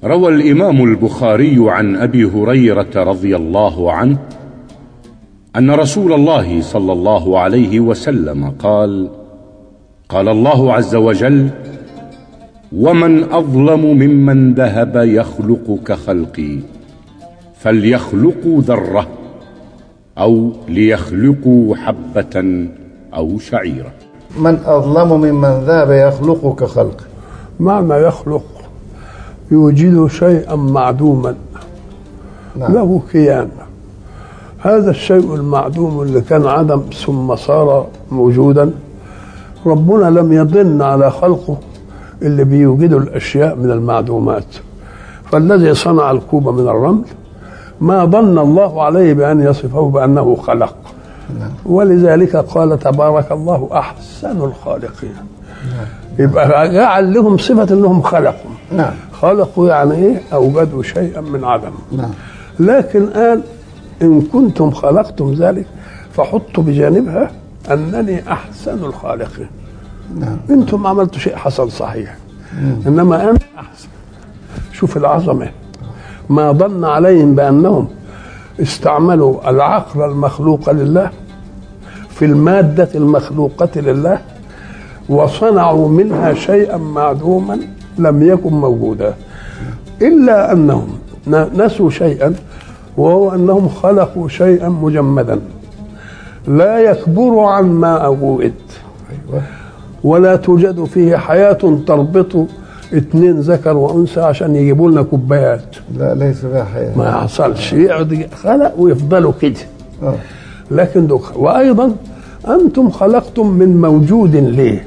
روى الامام البخاري عن ابي هريره رضي الله عنه ان رسول الله صلى الله عليه وسلم قال قال الله عز وجل ومن اظلم ممن ذهب يخلق كخلقي فليخلقوا ذره او ليخلقوا حبه او شعيره من أظلم ممن ذهب يخلق كخلقه معنى يخلق يوجد شيئا معدوما نعم له كيان هذا الشيء المعدوم اللي كان عدم ثم صار موجودا ربنا لم يضن على خلقه اللي بيوجدوا الاشياء من المعدومات فالذي صنع الكوب من الرمل ما ظن الله عليه بان يصفه بانه خلق ولذلك قال تبارك الله احسن الخالقين يبقى جعل لهم صفه انهم خلقوا نعم خلقوا يعني ايه اوجدوا شيئا من عدم نعم لكن قال ان كنتم خلقتم ذلك فحطوا بجانبها انني احسن الخالقين نعم انتم عملتوا شيء حسن صحيح انما انا احسن شوف العظمه ما ظن عليهم بانهم استعملوا العقل المخلوق لله في الماده المخلوقه لله وصنعوا منها شيئا معدوما لم يكن موجودا الا انهم ن- نسوا شيئا وهو انهم خلقوا شيئا مجمدا لا يكبر عن ما اوجد أيوة ولا توجد فيه حياة تربط اثنين ذكر وانثى عشان يجيبوا لنا كوبايات لا ليس بها حياة ما حصلش يقعد خلق ويفضلوا كده آه. لكن دوك وايضا انتم خلقتم من موجود ليه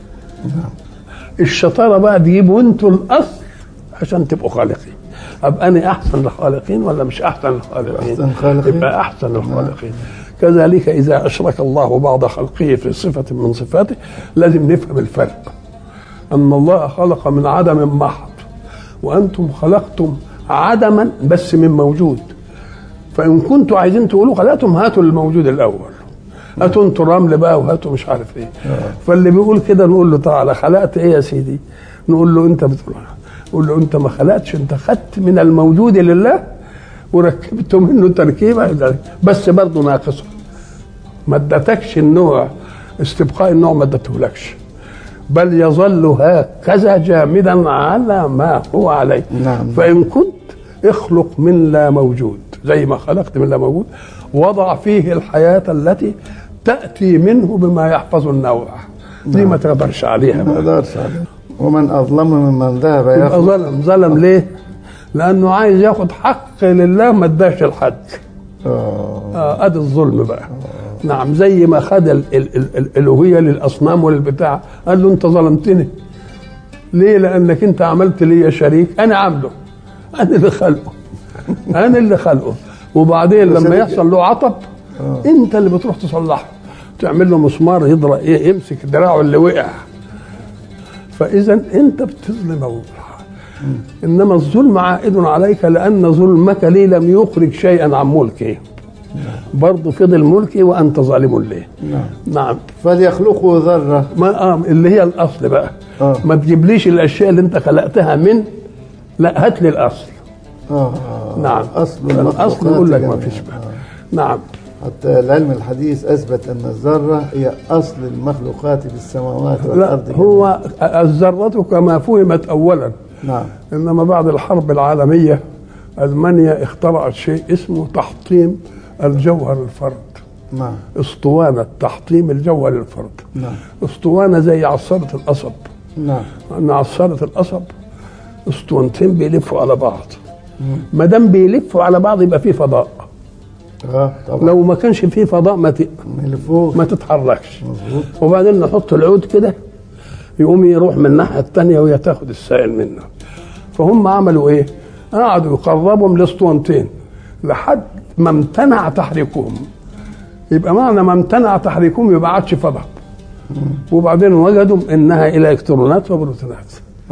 الشطاره بقى تجيبوا انتوا الاصل عشان تبقوا خالقين ابقى انا احسن الخالقين ولا مش احسن الخالقين أحسن الخالقين. يبقى احسن الخالقين كذلك اذا اشرك الله بعض خلقه في صفه من صفاته لازم نفهم الفرق ان الله خلق من عدم محض وانتم خلقتم عدما بس من موجود فان كنتوا عايزين تقولوا خلقتم هاتوا الموجود الاول هاتوا انتوا رمل بقى وهاتوا مش عارف ايه فاللي بيقول كده نقول له تعالى خلقت ايه يا سيدي نقول له انت بتقول نقول له انت ما خلقتش انت خدت من الموجود لله وركبت منه تركيبه بس برضه ناقصه ما ادتكش النوع استبقاء النوع ما ادتهولكش بل يظل هكذا جامدا على ما هو عليه نعم. فإن كنت اخلق من لا موجود زي ما خلقت من لا موجود وضع فيه الحياة التي تأتي منه بما يحفظ النوع دي ما تقدرش عليها ما بقى. اقدرش عليه ومن اظلم ممن ذهب يبقى يخلق ظلم ظلم ليه؟ لأنه عايز ياخد حق لله ما اداش لحد آه. آه ادي الظلم بقى نعم زي ما خد ال- ال- ال- الالوهيه للاصنام وللبتاع قال له انت ظلمتني ليه لانك انت عملت لي شريك انا عامله انا اللي خلقه انا اللي خلقه وبعدين لما شريك. يحصل له عطب انت اللي بتروح تصلحه تعمل له مسمار يضرب ايه يمسك دراعه اللي وقع فاذا انت بتظلم انما الظلم عائد عليك لان ظلمك لي لم يخرج شيئا عن ملكي برضه فضل ملكي وانت ظالم ليه نعم نعم فليخلقوا ذرة ما آه اللي هي الاصل بقى آه. ما تجيبليش الاشياء اللي انت خلقتها من لا هات لي الاصل آه. نعم أصل الاصل يقول لك ما المخلوقات فيش بقى آه. نعم حتى العلم الحديث أثبت أن الذرة هي أصل المخلوقات في السماوات لا والأرض هو الذرة كما فهمت اولا نعم انما بعد الحرب العالميه المانيا اخترعت شيء اسمه تحطيم الجوهر الفرد نعم اسطوانه تحطيم الجوهر الفرد نعم اسطوانه زي عصاره القصب نعم ان عصاره القصب اسطوانتين بيلفوا على بعض ما دام بيلفوا على بعض يبقى في فضاء آه طبعا لو ما كانش في فضاء ما ت... من اللي فوق ما تتحركش مظبوط وبعدين نحط العود كده يقوم يروح من الناحيه الثانيه وهي تاخد السائل منه فهم عملوا ايه؟ قعدوا يقربهم لاسطوانتين لحد ما امتنع تحريكهم يبقى معنى ما امتنع تحريكهم يبقى عادش فضاء وبعدين وجدوا انها الكترونات وبروتونات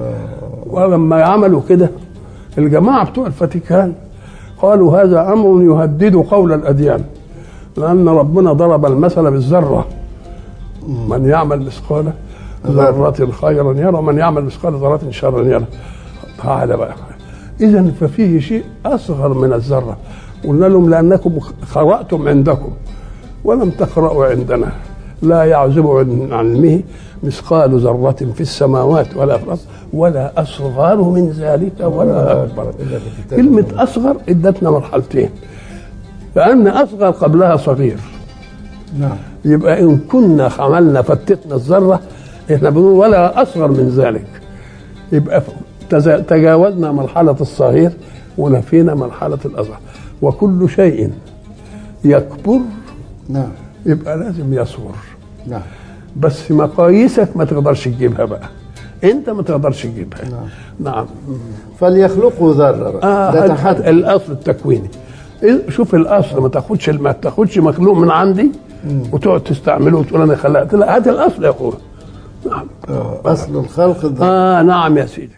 ولما عملوا كده الجماعه بتوع الفاتيكان قالوا هذا امر يهدد قول الاديان لان ربنا ضرب المثل بالذره من يعمل مثقال ذرة خيرا يرى من يعمل مثقال ذرة شرا يرى تعالى بقى اذا ففيه شيء اصغر من الذره قلنا لهم لانكم قراتم عندكم ولم تقرأوا عندنا لا يعزب عن علمه مثقال ذرة في السماوات ولا في الأرض ولا أصغر من ذلك ولا أكبر إلا في كتاب كلمة أصغر ادتنا مرحلتين لأن أصغر قبلها صغير نعم يبقى إن كنا عملنا فتتنا الذرة إحنا بنقول ولا أصغر من ذلك يبقى ف- تزا- تجاوزنا مرحلة الصغير ونفينا مرحلة الأصغر وكل شيء يكبر نعم يبقى لازم يصغر نعم بس مقاييسك ما تقدرش تجيبها بقى انت ما تقدرش تجيبها نعم. نعم فليخلقوا ذرة بقى. آه ده هات- تحدي هات الاصل التكويني إيه، شوف الاصل ما تاخدش ما تاخدش مخلوق من عندي وتقعد تستعمله وتقول انا خلقت لا هات الاصل يا اخويا نعم آه، أصل الخلق الذرة اه نعم يا سيدي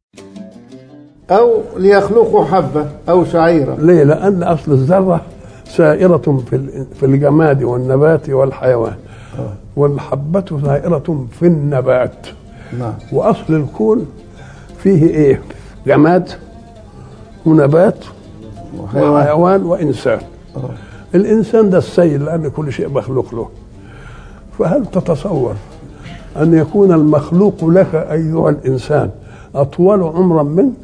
أو ليخلقوا حبة أو شعيرة ليه لان اصل الذره سائره في ال- في الجماد والنبات والحيوان والحبه سائره في النبات نعم واصل الكون فيه ايه جماد ونبات وحيوان وحيوان وانسان آه. الانسان ده السيد لان كل شيء مخلوق له فهل تتصور ان يكون المخلوق لك ايها الانسان اطول عمرا منك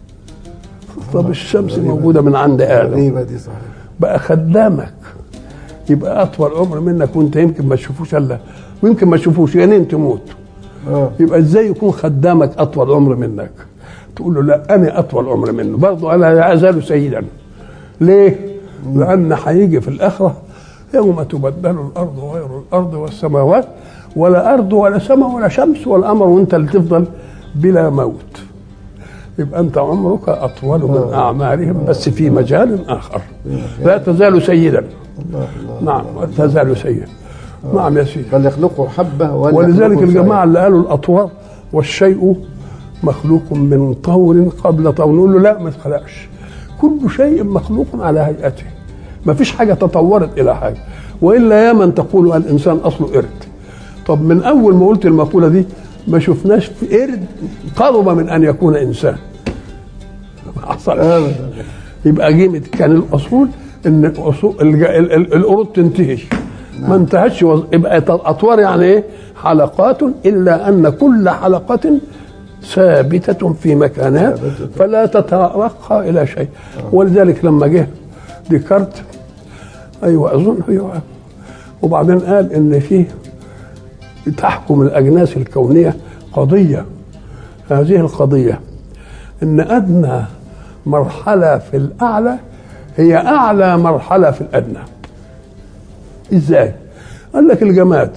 طب الشمس موجوده من عند ادم غريبة دي صحيح بقى خدامك يبقى اطول عمر منك وانت يمكن ما تشوفوش الا ويمكن ما تشوفوش يعني تموت آه. يبقى ازاي يكون خدامك اطول عمر منك تقول له لا انا اطول عمر منه برضه انا لا ازال سيدا ليه لان هيجي في الاخره يوم تبدل الارض غير الارض والسماوات ولا ارض ولا سماء ولا شمس ولا قمر وانت اللي تفضل بلا موت يبقى انت عمرك اطول من اعمارهم بس في مجال اخر لا تزال سيدا الله الله نعم لا تزال سيدا نعم يا سيدي فليخلقوا حبة ولا ولذلك يخلقوا الجماعه اللي قالوا الاطوار والشيء مخلوق من طور قبل طور نقول له لا ما تخلقش كل شيء مخلوق على هيئته ما فيش حاجه تطورت الى حاجه والا يا من تقول الانسان اصله قرد طب من اول ما قلت المقوله دي ما شفناش في قرد قرب من ان يكون انسان ما حصلش أبدا يبقى قيمة كان الأصول إن أصول الج- ال- ال- القرود تنتهي ما انتهتش وز- يبقى ت- أطوار يعني إيه؟ حلقات إلا أن كل حلقة ثابتة في مكانها فلا تترقى إلى شيء ولذلك لما جه ديكارت أيوه أظن أيوه وبعدين قال إن فيه تحكم الأجناس الكونية قضية هذه القضية ان ادنى مرحله في الاعلى هي اعلى مرحله في الادنى ازاي قال لك الجماد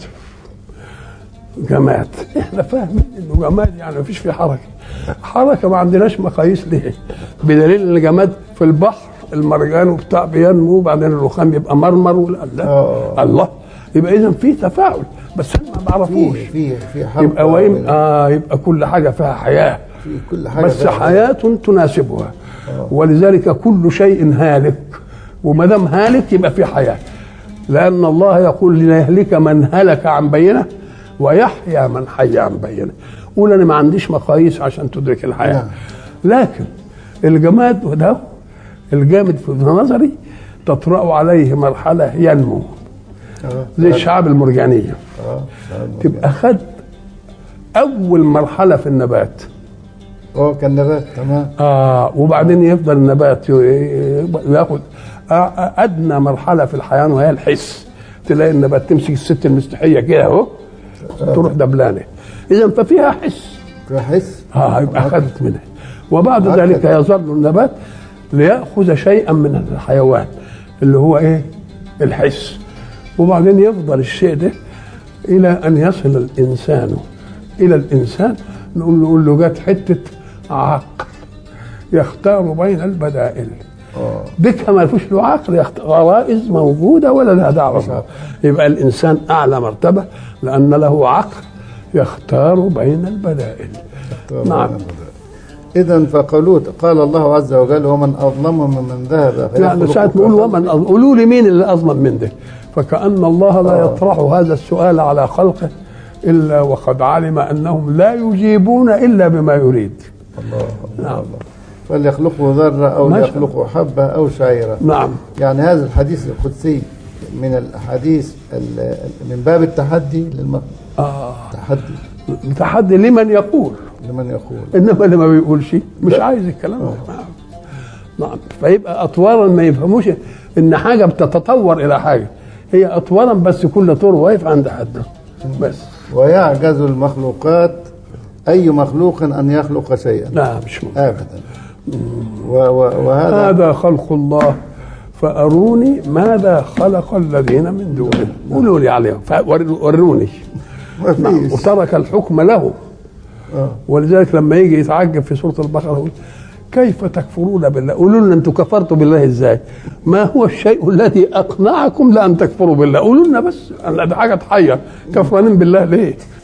جماد احنا فاهمين انه جماد يعني مفيش فيه حركه حركه ما عندناش مقاييس ليه بدليل ان الجماد في البحر المرجان وبتاع بينمو وبعدين الرخام يبقى مرمر ولا لا آه. الله يبقى اذا في تفاعل بس احنا ما بعرفوش في في في حرب يبقى وين اه يبقى كل حاجه فيها حياه في كل حاجة بس فيها حياة تناسبها ولذلك كل شيء هالك وما دام هالك يبقى في حياة لأن الله يقول ليهلك من هلك عن بينه ويحيى من حي عن بينه قول أنا ما عنديش مقاييس عشان تدرك الحياة لكن الجماد ده الجامد في نظري تطرأ عليه مرحلة ينمو آه. زي الشعاب المرجانية اه سلام. تبقى خد أول مرحلة في النبات اه كان نبات تمام آه وبعدين يفضل النبات ي- ياخد آه، آه، ادنى مرحله في الحياه وهي الحس تلاقي النبات تمسك الست المستحيه كده اهو تروح دبلانه اذا ففيها حس بحس اه يبقى اخذت منها وبعد ذلك يظل النبات ليأخذ شيئا من الحيوان اللي هو ايه الحس وبعدين يفضل الشيء ده الى ان يصل الانسان الى الانسان نقول له نقول له جت حته عقل يختار بين البدائل اه بك ما فيش له عقل يخت... غرائز موجوده ولا لها دعوه يبقى الانسان اعلى مرتبه لان له عقل يختار بين البدائل نعم اذا فقالوا قال الله عز وجل ومن اظلم ممن ذهب يعني فيخلق ساعة نقول كخلق- ومن أظلم قولوا لي مين اللي أظلم من ده فكأن الله لا يطرح هذا السؤال على خلقه إلا وقد علم أنهم لا يجيبون إلا بما يريد الله الله نعم. الله فليخلقه ذرة أو ما شاء ليخلقه حبة أو شعيرة نعم يعني هذا الحديث القدسي من الأحاديث ال- من باب التحدي للم... آه التحدي تحدي لمن يقول لمن يقول انما اللي ما بيقولش مش عايز الكلام ده نعم. نعم فيبقى اطوارا ما يفهموش ان حاجه بتتطور الى حاجه هي اطوارا بس كل طور واقف عند حده بس ويعجز المخلوقات أي مخلوق أن يخلق شيئا لا مش ممكن أبدا و و وهذا هذا خلق الله فاروني ماذا خلق الذين من دونه قولوا لي عليهم وروني ما نعم فيش وترك الحكم له آه. ولذلك لما يجي يتعجب في سوره البقره يقول كيف تكفرون بالله قولوا لنا انتم كفرتوا بالله ازاي ما هو الشيء الذي اقنعكم لان تكفروا بالله قولوا لنا بس أنا ده حاجه تحير كفرانين بالله ليه